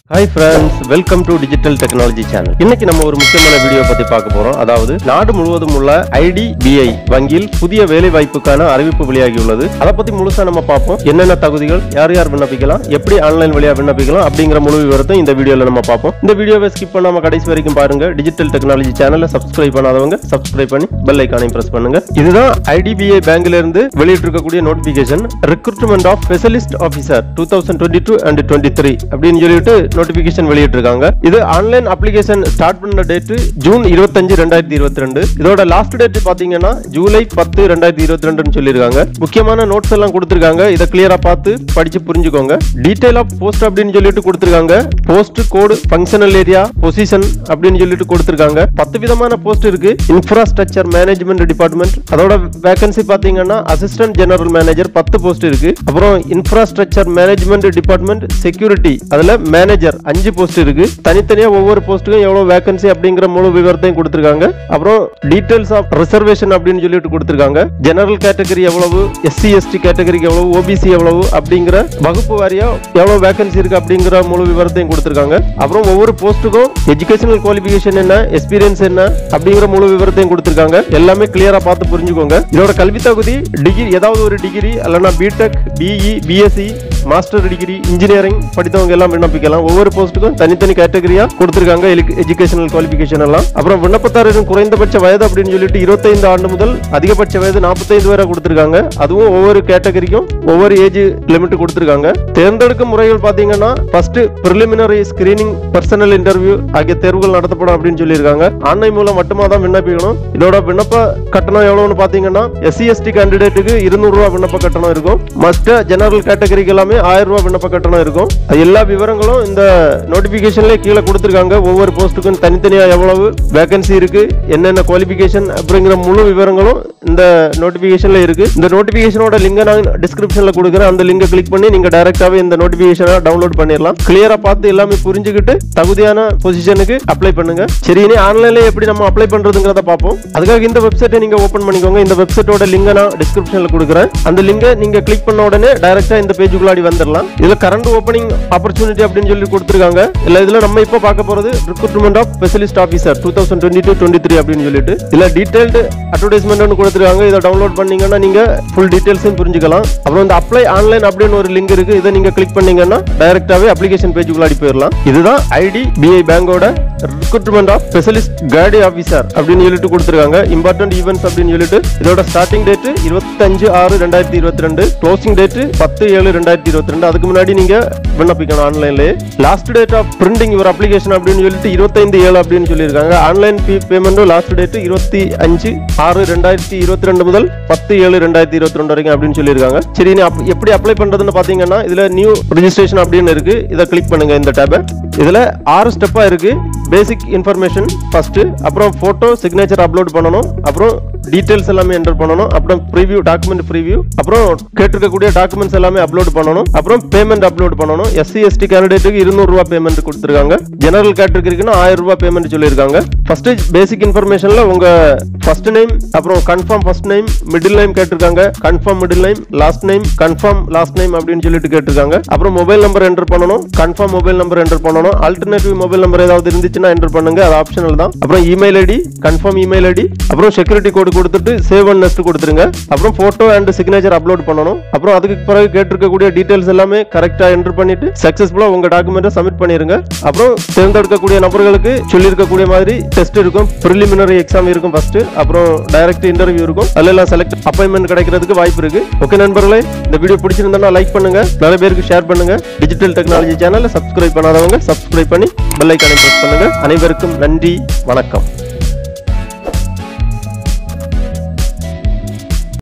hi friends welcome to digital technology channel இன்னைக்கு நம்ம ஒரு முக்கியமான வீடியோ பத்தி பார்க்க போறோம் அதாவது நாடு முழுவதும் உள்ள ஐடிபிஐ வங்கியில் புதிய வேலை வாய்ப்புக்கான அறிவிப்பு வெளியாகியுள்ளது அதை பத்தி முழுசா நம்ம பார்ப்போம் என்னென்ன தகுதிகள் யார் யார் விண்ணப்பிக்கலாம் எப்படி ஆன்லைன் வழியா விண்ணப்பிக்கலாம் அப்படிங்கிற முழு விவரத்தை இந்த வீடியோல நம்ம பார்ப்போம் இந்த வீடியோவை ஸ்கிப் பண்ணாம கடைசி வரைக்கும் பாருங்க டிஜிட்டல் டெக்னாலஜி சேனலை சப்ஸ்கிரைப் பண்ணாதவங்க சப்ஸ்கிரைப் பண்ணி பெல் ஐக்கானையும் பிரஸ் பண்ணுங்க இதுதான் ஐடிபிஐ பேங்க்ல இருந்து வெளியிட்டிருக்கக்கூடிய notification recruitment of specialist officer two thousand twenty two and twenty three அப்படின்னு சொல்லிட்டு நோட்டிபிகேஷன் வெளியிட்டிருக்காங்க இது ஆன்லைன் அப்ளிகேஷன் ஸ்டார்ட் பண்ண டேட் ஜூன் இருபத்தஞ்சு ரெண்டாயிரத்தி இருபத்தி ரெண்டு இதோட லாஸ்ட் டேட் பாத்தீங்கன்னா ஜூலை பத்து ரெண்டாயிரத்தி இருபத்தி ரெண்டுன்னு சொல்லியிருக்காங்க முக்கியமான நோட்ஸ் எல்லாம் கொடுத்திருக்காங்க இதை கிளியரா பார்த்து படிச்சு புரிஞ்சுக்கோங்க டீடைல் ஆஃப் போஸ்ட் அப்படின்னு சொல்லிட்டு கொடுத்திருக்காங்க post code functional area position அப்படின்னு சொல்லிட்டு கொடுத்திருக்காங்க பத்து விதமான போஸ்ட் இருக்கு இன்ஃப்ராஸ்ட்ரக்சர் மேனேஜ்மெண்ட் டிபார்ட்மெண்ட் அதோட வேகன்சி பாத்தீங்கன்னா அசிஸ்டன்ட் ஜெனரல் மேனேஜர் பத்து போஸ்ட் இருக்கு அப்புறம் இன்ஃப்ராஸ்ட்ரக்சர் மேனேஜ்மெண்ட் டிபார்ட்மெண்ட் செக்யூரிட்டி அதுல மேனேஜர் அஞ்சு போஸ்ட் இருக்கு தனித்தனியா ஒவ்வொரு போஸ்ட்டுக்கும் எவ்வளவு வேகன்சி அப்படிங்கிற முழு விவரத்தையும் கொடுத்திருக்காங்க அப்புறம் டீடைல்ஸ் ஆஃப் ரிசர்வேஷன் அப்படின்னு சொல்லிட்டு கொடுத்திருக்காங்க ஜெனரல் கேட்டகரி எவ்வளவு எஸ்சி எஸ்டி கேட்டகரிக்கு எவ்வளவு ஓபிசி எவ்வளவு அப்படிங்கிற வகுப்பு வாரியா எவ்வளவு வேகன்சி இருக்கு அப்படிங்கிற முழு விவரத்தையும் கொடுத்திருக்காங்க அப்புறம் ஒவ்வொரு போஸ்ட்டுக்கும் எஜுகேஷனல் குவாலிஃபிகேஷன் என்ன எக்ஸ்பீரியன்ஸ் என்ன அப்படிங்கிற முழு விவரத்தையும் கொடுத்திருக்காங்க எல்லாமே கிளியரா பார்த்து புரிஞ்சுக்கோங்க இதோட கல்வி தகுதி டிகிரி ஏதாவது ஒரு டிகிரி அல்லனா BTech BE BSc master degree engineering படித்தவங்க எல்லாம் விண்ணப்பிக்கலாம் ஒவ்வொரு போஸ்ட்டுக்கும் தனித்தனி கேட்டகரியா கொடுத்திருக்காங்க எஜுகேஷனல் குவாலிஃபிகேஷன் எல்லாம் அப்புறம் விண்ணப்பதாரரின் குறைந்தபட்ச வயது அப்படின்னு சொல்லிட்டு இருபத்தைந்து ஆண்டு முதல் அதிகபட்ச வயது நாற்பத்தைந்து வரை கொடுத்திருக்காங்க அதுவும் ஒவ்வொரு கேட்டகரிக்கும் ஒவ்வொரு ஏஜ் லிமிட் கொடுத்திருக்காங்க தேர்ந்தெடுக்கும் முறைகள் பாத்தீங்கன்னா first preliminary screening personal interview ஆகிய தேர்வுகள் நடத்தப்படும் அப்படின்னு சொல்லியிருக்காங்க ஆன்லைன் மூலம் மட்டுமா தான் விண்ணப்பிக்கணும் இதோட விண்ணப்ப கட்டணம் எவ்வளவுன்னு பாத்தீங்கன்னா எஸ்சி எஸ்டி கேண்டிடேட்டுக்கு இருநூறு ரூபாய் விண்ணப்ப கட்டணம் இருக்கும் மஸ்ட் ஜெனரல் கேட்டகரிக்கு எல்லாமே ஆயிரம் ரூபாய் விண்ணப்ப கட்டணம் இருக்கும் அது எல்லா விவரங்களும் இந்த நோட்டிபிகேஷன்ல கீழே கொடுத்திருக்காங்க ஒவ்வொரு போஸ்ட்டுக்கும் தனித்தனியா எவ்வளவு வேகன்சி இருக்கு என்னென்ன குவாலிஃபிகேஷன் அப்படிங்கிற முழு விவரங்களும் இந்த நோட்டிபிகேஷன்ல இருக்கு இந்த நோட்டிபிகேஷனோட லிங்கை நான் டிஸ்கிரிப்ஷன்ல கொடுக்குறேன் அந்த லிங்கை கிளிக் பண்ணி நீங்க டைரக்டாவே இந்த நோட்டிபிகேஷனை டவுன்லோட் பண்ணிடலாம் கிளியரா பார்த்து எல்லாமே புரிஞ்சுக்கிட்டு தகுதியான பொசிஷனுக்கு அப்ளை பண்ணுங்க சரி இனி ஆன்லைன்ல எப்படி நம்ம அப்ளை பண்றதுங்கிறத பார்ப்போம் அதுக்காக இந்த வெப்சைட்டை நீங்க ஓபன் பண்ணிக்கோங்க இந்த வெப்சைட்டோட லிங்கை நான் டிஸ்கிரிப்ஷன்ல கொடுக்குறேன் அந்த லிங்கை நீங்க கிளிக் பண்ண உடனே டைரக்டா இந்த பேஜுக்குள்ளாடி வந்துடலாம் இதுல கரண்ட் ஓப்பனிங் ஆப்பர்ச்சுனிட்டி அப்படின்னு சொல்லி கொடுத்துருக்காங்க இல்ல இதுல நம்ம இப்போ பார்க்க போறது recruitment of specialist officer two thousand twenty two twenty three அப்படின்னு சொல்லிட்டு இதுல டீடைல்டு அட்வர்டைஸ்மெண்ட் கொடுத்துருக்காங்க இதை டவுன்லோட் பண்ணீங்கன்னா நீங்க ஃபுல் டீடைல்ஸும் புரிஞ்சுக்கலாம் அப்புறம் இந்த அப்ளை ஆன்லைன் அப்படின்னு ஒரு லிங்க் இருக்கு இதை நீங்க கிளிக் பண்ணீங்கன்னா டைரக்டாவே அப்ளிகேஷன் பேஜுக்குள்ளாடி போயிடலாம் இதுதான் ஐடி பிஐ பேங்கோட recruitment of specialist cadre officer அப்படின்னு சொல்லிட்டு கொடுத்துருக்காங்க இம்பார்ட்டன்ட் ஈவெண்ட்ஸ் அப்படின்னு சொல்லிட்டு இதோட ஸ்டார்டிங் டேட் இருபத்தஞ்சு ஆறு ரெண்டாயிரத்தி இருபத்தி ரெண்டு க்ளோசிங் டேட் பத்து ஏழு ரெண்டாயிரத்தி இருபத்தி ரெண்டு அதுக்கு முன்னாடி நீங்க விண்ணப்பிக்கணும் ஆன்லைன்லேயே last date of printing your application அப்படின்னு சொல்லிட்டு இருபத்தைந்து ஏழு அப்படின்னு சொல்லியிருக்காங்க ஆன்லைன் ஃபீ பேமெண்ட்டும் லாஸ்ட் டேட் இருபத்தி அஞ்சு ஆறு ரெண்டாயிரத்தி இருபத்தி ரெண்டு முதல் பத்து ஏழு ரெண்டாயிரத்தி இருபத்தி ரெண்டு வரைக்கும் அப்படின்னு சொல்லியிருக்காங்க சரி நீ அப்- எப்படி அப்ளை பண்றதுன்னு பாத்தீங்கன்னா இதுல நியூ ரெஜிஸ்ட்ரேஷன் அப்படின்னு இருக்கு இதை கிளிக் பண்ணுங்க இந்த டேபை இதுல ஆறு ஸ்டெப்பா இருக்கு பேசிக் இன்ஃபர்மேஷன் ஃபர்ஸ்ட் அப்புறம் போட்டோ சிக்னேச்சர் அப்லோட் பண்ணணும் அப்புறம் டீடைல்ஸ் எல்லாமே என்டர் பண்ணணும் அப்புறம் ப்ரிவியூ டாக்குமெண்ட் ப்ரிவியூ அப்புறம் கேட்டிருக்கக்கூடிய டாக்குமெண்ட்ஸ் எல்லாமே அப்லோட் பண்ணணும் அப்புறம் பேமெண்ட் அப்லோட் பண்ணணும் எஸ்சி எஸ்டி கேண்டிடேட்டுக்கு இருநூறு ரூபாய் பேமெண்ட் கொடுத்துருக்காங்க ஜெனரல் கேட்டகரிக்குன்னா ஆயிரம் ரூபாய் பேமெண்ட் சொல்லியிருக்காங்க ஃபர்ஸ்ட் பேசிக் இன்ஃபர்மேஷன்ல உங்க ஃபர்ஸ்ட் நேம் அப்புறம் confirm first name middle name கேட்டிருக்காங்க confirm middle name last name confirm last name அப்படின்னு சொல்லிட்டு கேட்டிருக்காங்க அப்புறம் மொபைல் நம்பர் என்டர் பண்ணணும் கன்ஃபார்ம் மொபைல் நம்பர் என்டர் பண்ணணும் ஆல்டர்னேட்டிவ் மொபைல் நம்பர் ஏதாவது இருந்துச்சுன்னா என்டர் பண்ணுங்க அது ஆப்ஷனல் தான் அப்புறம் email ID confirm email ID அப்புறம் செக்யூரிட்டி கோடு கொடுத்துட்டு சேவ் அண்ட் நெஸ்ட் கொடுத்துருங்க அப்புறம் போட்டோ அண்ட் சிக்னேச்சர் அப்லோட் பண்ணணும் அப்புறம் அதுக்கு பிறகு கேட்டிருக்கக்கூடிய டீடைல்ஸ் எல்லாமே கரெக்டா என்டர் பண்ணிட்டு சக்சஸ்ஃபுல்லா உங்க டாக்குமெண்ட்டை சப்மிட் பண்ணிருங்க அப்புறம் தேர்ந்தெடுக்கக்கூடிய நபர்களுக்கு சொல்லியிருக்கக்கூடிய மாதிரி டெஸ்ட் இருக்கும் ப்ரிலிமினரி எக்ஸாம் இருக்கும் ஃபர்ஸ்ட் அப்புறம் டைரக்ட் இன்டர்வியூ இருக்கும் அதுல எல்லாம் செலக்ட் அப்பாயின்மெண்ட் கிடைக்கிறதுக்கு வாய்ப்பு இருக்கு ஓகே நண்பர்களே இந்த வீடியோ பிடிச்சிருந்தா லைக் பண்ணுங்க நிறைய பேருக்கு ஷேர் பண்ணுங்க டிஜிட்டல் டெக்னாலஜி சேனலை சப்ஸ்கிரைப் பண்ணாதவங்க சப்ஸ்கிரைப் பண்ணி பெல் ஐக்கானை பிரஸ் பண்ணுங்க அனைவருக்கும் நன்றி வணக்கம்